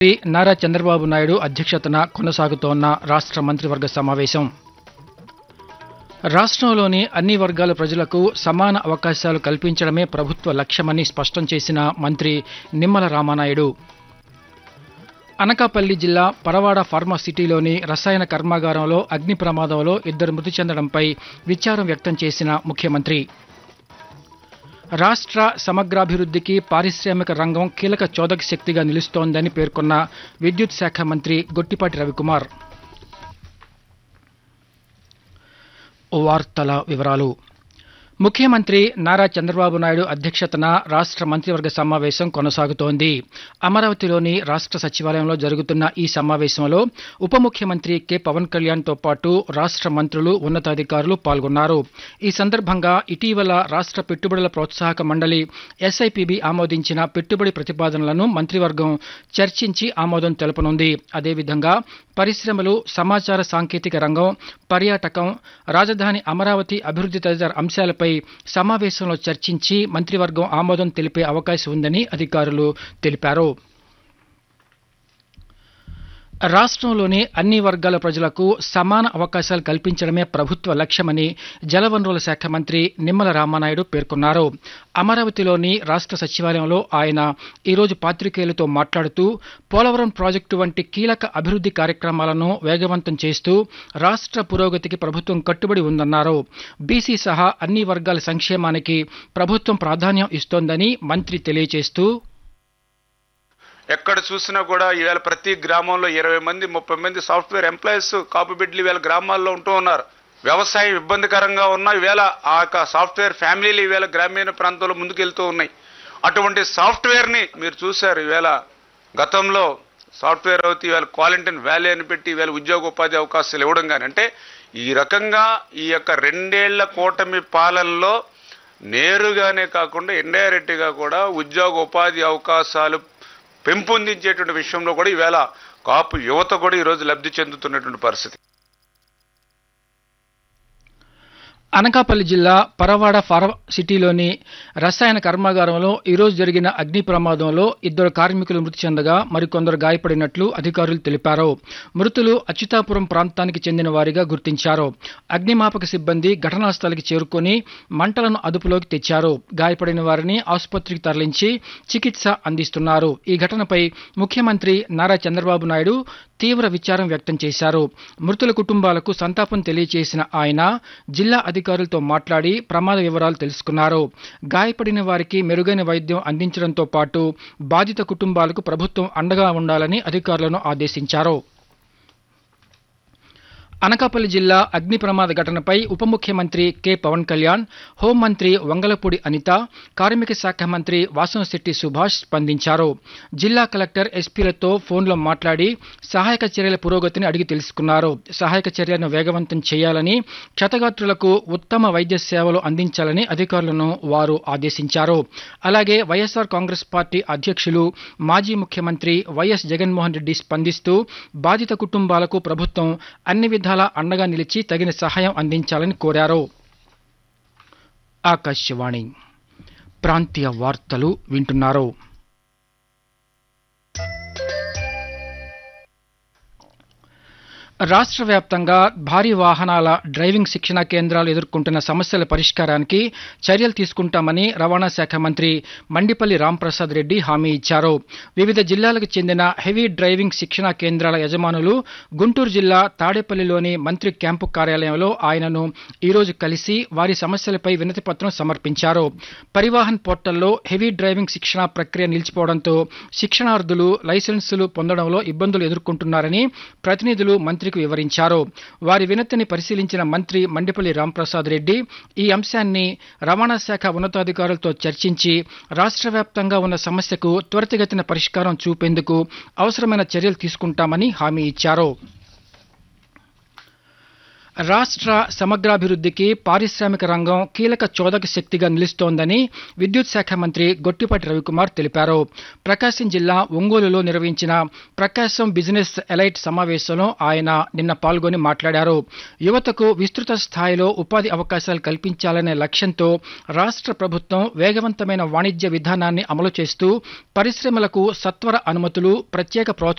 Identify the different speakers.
Speaker 1: ముఖ్యమంత్రి నారా చంద్రబాబు నాయుడు అధ్యక్షతన కొనసాగుతోన్న రాష్ట్ర మంత్రివర్గ సమావేశం రాష్ట్రంలోని అన్ని వర్గాల ప్రజలకు సమాన అవకాశాలు కల్పించడమే ప్రభుత్వ లక్ష్యమని స్పష్టం చేసిన మంత్రి నిమ్మల రామానాయుడు అనకాపల్లి జిల్లా పరవాడ ఫార్మాసిటీలోని రసాయన కర్మాగారంలో అగ్ని ప్రమాదంలో ఇద్దరు మృతి చెందడంపై విచారం వ్యక్తం చేసిన ముఖ్యమంత్రి రాష్ట్ర సమగ్రాభివృద్ధికి పారిశ్రామిక రంగం కీలక చోదక శక్తిగా నిలుస్తోందని పేర్కొన్న విద్యుత్ శాఖ మంత్రి గొట్టిపాటి రవికుమార్ వార్తల వివరాలు ముఖ్యమంత్రి నారా చంద్రబాబు నాయుడు అధ్యక్షతన రాష్ట్ర మంత్రివర్గ సమావేశం కొనసాగుతోంది అమరావతిలోని రాష్ట్ర సచివాలయంలో జరుగుతున్న ఈ సమావేశంలో ఉప ముఖ్యమంత్రి కె పవన్ కళ్యాణ్ తో పాటు రాష్ట్ర మంత్రులు ఉన్నతాధికారులు పాల్గొన్నారు ఈ సందర్భంగా ఇటీవల రాష్ట్ర పెట్టుబడుల ప్రోత్సాహక మండలి ఎస్ఐపిబి ఆమోదించిన పెట్టుబడి ప్రతిపాదనలను మంత్రివర్గం చర్చించి ఆమోదం తెలపనుంది అదేవిధంగా పరిశ్రమలు సమాచార సాంకేతిక రంగం పర్యాటకం రాజధాని అమరావతి అభివృద్ధి తదితర అంశాలపై సమావేశంలో చర్చించి మంత్రివర్గం ఆమోదం తెలిపే అవకాశం ఉందని అధికారులు తెలిపారు రాష్ట్రంలోని అన్ని వర్గాల ప్రజలకు సమాన అవకాశాలు కల్పించడమే ప్రభుత్వ లక్ష్యమని జలవనరుల శాఖ మంత్రి నిమ్మల రామానాయుడు పేర్కొన్నారు అమరావతిలోని రాష్ట్ర సచివాలయంలో ఆయన ఈరోజు పాత్రికేయులతో మాట్లాడుతూ పోలవరం ప్రాజెక్టు వంటి కీలక అభివృద్ధి కార్యక్రమాలను వేగవంతం చేస్తూ రాష్ట్ర పురోగతికి ప్రభుత్వం కట్టుబడి ఉందన్నారు బీసీ సహా అన్ని వర్గాల సంక్షేమానికి ప్రభుత్వం ప్రాధాన్యం ఇస్తోందని మంత్రి తెలియజేస్తూ
Speaker 2: ఎక్కడ చూసినా కూడా ఈవేళ ప్రతి గ్రామంలో ఇరవై మంది ముప్పై మంది సాఫ్ట్వేర్ ఎంప్లాయీస్ కాపీ బిడ్లు ఈవేళ గ్రామాల్లో ఉంటూ ఉన్నారు వ్యవసాయం ఇబ్బందికరంగా ఉన్న ఈవేళ ఆ యొక్క సాఫ్ట్వేర్ ఫ్యామిలీలు ఈవేళ గ్రామీణ ప్రాంతంలో ముందుకెళ్తూ ఉన్నాయి అటువంటి సాఫ్ట్వేర్ని మీరు చూశారు ఈవేళ గతంలో సాఫ్ట్వేర్ అవుతే ఈవేళ క్వాలిటీని వ్యాలీ అని పెట్టి ఈవేళ ఉద్యోగ ఉపాధి అవకాశాలు ఇవ్వడం కానీ అంటే ఈ రకంగా ఈ యొక్క రెండేళ్ల కూటమి పాలనలో నేరుగానే కాకుండా ఇండైరెక్ట్గా కూడా ఉద్యోగ ఉపాధి అవకాశాలు పెంపొందించేటువంటి విషయంలో కూడా ఈవేళ కాపు యువత కూడా ఈరోజు లబ్ధి చెందుతున్నటువంటి పరిస్థితి
Speaker 1: అనకాపల్లి జిల్లా పరవాడ ఫార్మసిటీలోని రసాయన కర్మాగారంలో ఈరోజు జరిగిన అగ్ని ప్రమాదంలో ఇద్దరు కార్మికులు మృతి చెందగా మరికొందరు గాయపడినట్లు అధికారులు తెలిపారు మృతులు అచ్యుతాపురం ప్రాంతానికి చెందిన వారిగా గుర్తించారు అగ్నిమాపక సిబ్బంది ఘటనా స్థలికి చేరుకొని మంటలను అదుపులోకి తెచ్చారు గాయపడిన వారిని ఆసుపత్రికి తరలించి చికిత్స అందిస్తున్నారు ఈ ఘటనపై ముఖ్యమంత్రి నారా చంద్రబాబు నాయుడు తీవ్ర విచారం వ్యక్తం చేశారు మృతుల కుటుంబాలకు సంతాపం తెలియజేసిన ఆయన జిల్లా అధికారులతో మాట్లాడి ప్రమాద వివరాలు తెలుసుకున్నారు గాయపడిన వారికి మెరుగైన వైద్యం అందించడంతో పాటు బాధిత కుటుంబాలకు ప్రభుత్వం అండగా ఉండాలని అధికారులను ఆదేశించారు అనకాపల్లి జిల్లా అగ్ని ప్రమాద ఘటనపై ఉప ముఖ్యమంత్రి కె పవన్ కళ్యాణ్ హోంమంత్రి వంగలపూడి అనిత కార్మిక శాఖ మంత్రి వాసనశెట్టి సుభాష్ స్పందించారు జిల్లా కలెక్టర్ ఎస్పీలతో ఫోన్లో మాట్లాడి సహాయక చర్యల పురోగతిని అడిగి తెలుసుకున్నారు సహాయక చర్యలను వేగవంతం చేయాలని క్షతగాత్రులకు ఉత్తమ వైద్య సేవలు అందించాలని అధికారులను వారు ఆదేశించారు అలాగే వైఎస్ఆర్ కాంగ్రెస్ పార్టీ అధ్యక్షులు మాజీ ముఖ్యమంత్రి వైఎస్ జగన్మోహన్ రెడ్డి స్పందిస్తూ బాధిత కుటుంబాలకు ప్రభుత్వం అన్ని విధాలా అండగా నిలిచి తగిన సహాయం అందించాలని కోరారు ఆకాశవాణి ప్రాంతీయ వార్తలు వింటున్నారు రాష్ట్ర వ్యాప్తంగా భారీ వాహనాల డ్రైవింగ్ శిక్షణా కేంద్రాలు ఎదుర్కొంటున్న సమస్యల పరిష్కారానికి చర్యలు తీసుకుంటామని రవాణా శాఖ మంత్రి మండిపల్లి రాంప్రసాద్ రెడ్డి హామీ ఇచ్చారు వివిధ జిల్లాలకు చెందిన హెవీ డ్రైవింగ్ శిక్షణా కేంద్రాల యజమానులు గుంటూరు జిల్లా తాడేపల్లిలోని మంత్రి క్యాంపు కార్యాలయంలో ఆయనను ఈరోజు కలిసి వారి సమస్యలపై వినతి పత్రం సమర్పించారు పరివాహన్ పోర్టల్లో హెవీ డ్రైవింగ్ శిక్షణా ప్రక్రియ నిలిచిపోవడంతో శిక్షణార్థులు లైసెన్సులు పొందడంలో ఇబ్బందులు ఎదుర్కొంటున్నారని ప్రతినిధులు మంత్రికి వివరించారు వారి వినతిని పరిశీలించిన మంత్రి మండిపల్లి రాంప్రసాద్ రెడ్డి ఈ అంశాన్ని రవాణా శాఖ ఉన్నతాధికారులతో చర్చించి రాష్ట్ర వ్యాప్తంగా ఉన్న సమస్యకు త్వరితగతిన పరిష్కారం చూపేందుకు అవసరమైన చర్యలు తీసుకుంటామని హామీ ఇచ్చారు రాష్ట్ర సమగ్రాభివృద్ధికి పారిశ్రామిక రంగం కీలక చోదక శక్తిగా నిలుస్తోందని విద్యుత్ శాఖ మంత్రి గొట్టిపాటి రవికుమార్ తెలిపారు ప్రకాశం జిల్లా ఒంగోలులో నిర్వహించిన ప్రకాశం బిజినెస్ ఎలైట్ సమావేశంలో ఆయన నిన్న పాల్గొని మాట్లాడారు యువతకు విస్తృత స్థాయిలో ఉపాధి అవకాశాలు కల్పించాలనే లక్ష్యంతో రాష్ట్ర ప్రభుత్వం వేగవంతమైన వాణిజ్య విధానాన్ని అమలు చేస్తూ పరిశ్రమలకు సత్వర అనుమతులు ప్రత్యేక ప్రోత్సాహం